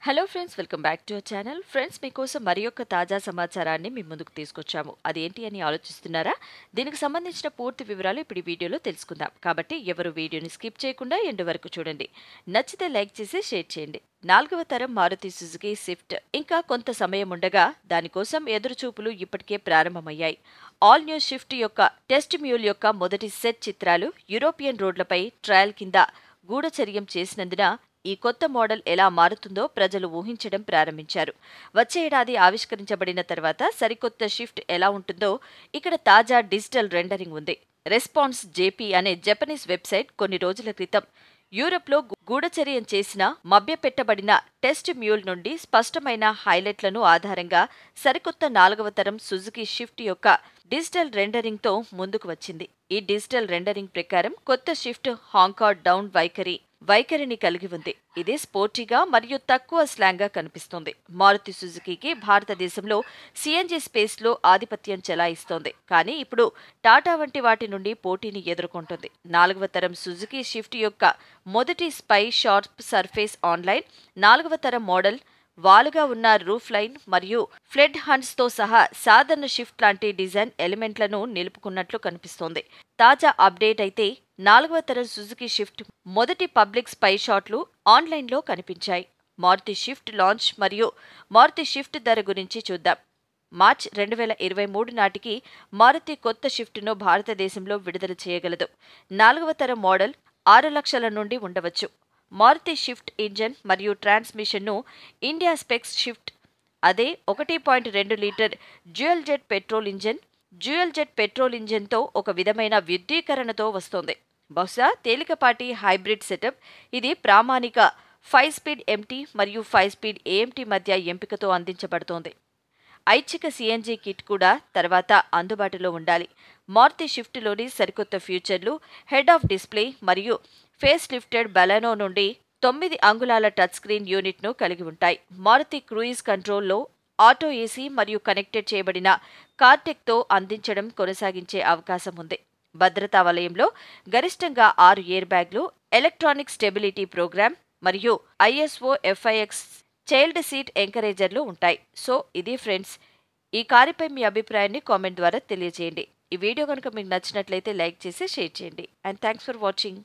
hello friends welcome back to our channel friends మీకోసం మరి యొక్క తాజా సమాచారాన్ని మీ ముందుకు తీసుకొచ్చాము అదేంటి అని ఆలోచిస్తున్నారా దీనికి సంబంధించిన పూర్తి వివరాలు ఇప్పుడు ఈ వీడియోలో తెలుసుకుందాం కాబట్టి ఎవరు వీడియోని స్కిప్ చేయకుండా ఎండు వరకు చూడండి నచ్చితే లైక్ చేసి షేర్ చేయండి నాలుగవ తరం మారుతి సుజుకి స్విఫ్ట్ ఇంకా కొంత సమయం ఉండగా దానికోసం ఎదురుచూపులు ఇప్పటికే ప్రారంభమయ్యాయి ఆల్ న్యూ షిఫ్ట్ యొక్క టెస్ట్ మ్యూల్ యొక్క మొదటి సెట్ చిత్రాలు యూరోపియన్ రోడ్లపై ట్రయల్ కింద గూఢచర్యం చేసినందున ఈ కొత్త మోడల్ ఎలా మారుతుందో ప్రజలు ఊహించడం ప్రారంభించారు వచ్చే ఏడాది ఆవిష్కరించబడిన తర్వాత సరికొత్త షిఫ్ట్ ఎలా ఉంటుందో ఇక్కడ తాజా డిజిటల్ రెండరింగ్ ఉంది రెస్పాన్స్ జేపీ అనే జపనీస్ వెబ్సైట్ కొన్ని రోజుల క్రితం యూరప్లో గూఢచర్యం చేసిన మభ్యపెట్టబడిన టెస్ట్ మ్యూల్ నుండి స్పష్టమైన హైలైట్లను ఆధారంగా సరికొత్త నాలుగవ తరం సుజుకి షిఫ్ట్ యొక్క డిజిటల్ రెండరింగ్తో ముందుకు వచ్చింది ఈ డిజిటల్ రెండరింగ్ ప్రకారం కొత్త షిఫ్ట్ హాంకార్ డౌన్ వైఖరి వైఖరిని కలిగి ఉంది ఇది స్పోర్టీగా మరియు తక్కువ స్లాంగ్గా కనిపిస్తుంది మారుతి సుజుకీకి భారతదేశంలో సిఎన్జి స్పేస్లో ఆధిపత్యం చెలాయిస్తోంది కానీ ఇప్పుడు టాటా వంటి వాటి నుండి పోటీని ఎదుర్కొంటుంది నాలుగవ తరం సుజుకి షిఫ్ట్ యొక్క మొదటి స్పై షార్ప్ సర్ఫేస్ ఆన్లైన్ నాలుగవ తరం మోడల్ వాలుగా ఉన్న రూఫ్ లైన్ మరియు ఫ్లెడ్ హండ్స్తో సహా సాధారణ షిఫ్ట్ లాంటి డిజైన్ ఎలిమెంట్లను నిలుపుకున్నట్లు కనిపిస్తోంది తాజా అప్డేట్ అయితే నాలుగవ తరం సుజుకి షిఫ్ట్ మొదటి పబ్లిక్ స్పై షాట్లు ఆన్లైన్లో కనిపించాయి మారుతి షిఫ్ట్ లాంచ్ మరియు మారుతి షిఫ్ట్ ధర గురించి చూద్దాం మార్చ్ రెండు వేల ఇరవై మూడు నాటికి మారుతి కొత్త షిఫ్ట్ను భారతదేశంలో విడుదల చేయగలదు నాలుగవ తరం మోడల్ ఆరు లక్షల నుండి ఉండవచ్చు మారుతి షిఫ్ట్ ఇంజన్ మరియు ట్రాన్స్మిషన్ను ఇండియా స్పెక్స్ షిఫ్ట్ అదే ఒకటి పాయింట్ రెండు litre dual jet petrol engine dual jet petrol ఇంజన్తో ఒక విధమైన విద్యుదీకరణతో వస్తోంది బహుశా తేలికపాటి హైబ్రిడ్ సెటప్ ఇది ప్రామాణిక ఫైవ్ స్పీడ్ ఎంటీ మరియు ఫైవ్ స్పీడ్ ఏఎంటీ మధ్య ఎంపికతో అందించబడుతోంది ఐచ్ఛిక సిఎన్జీ కిట్ కూడా తర్వాత అందుబాటులో ఉండాలి మారుతి షిఫ్ట్లోని సరికొత్త ఫ్యూచర్లు హెడ్ ఆఫ్ డిస్ప్లే మరియు ఫేస్ లిఫ్టెడ్ బెలనో నుండి తొమ్మిది అంగుళాల టచ్ స్క్రీన్ యూనిట్ను కలిగి ఉంటాయి మారుతి క్రూయిజ్ కంట్రోల్లో ఆటో ఏసీ మరియు కనెక్టెడ్ చేయబడిన కార్టెక్తో అందించడం కొనసాగించే అవకాశం ఉంది భద్రతా వలయంలో గరిష్టంగా ఆరు ఎయిర్ బ్యాగ్లు ఎలక్ట్రానిక్ స్టెబిలిటీ ప్రోగ్రామ్ మరియు ఐఎస్ఓ ఎఫ్ఐఎక్స్ చైల్డ్ సీట్ ఎంకరేజర్లు ఉంటాయి సో ఇది ఫ్రెండ్స్ ఈ కారుపై మీ అభిప్రాయాన్ని కామెంట్ ద్వారా తెలియజేయండి ఈ వీడియో కనుక మీకు నచ్చినట్లయితే లైక్ చేసి షేర్ చేయండి అండ్ థ్యాంక్స్ ఫర్ వాచింగ్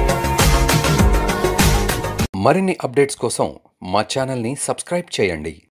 మరిన్ని అప్డేట్స్ కోసం మా ఛానల్ని సబ్స్క్రైబ్ చేయండి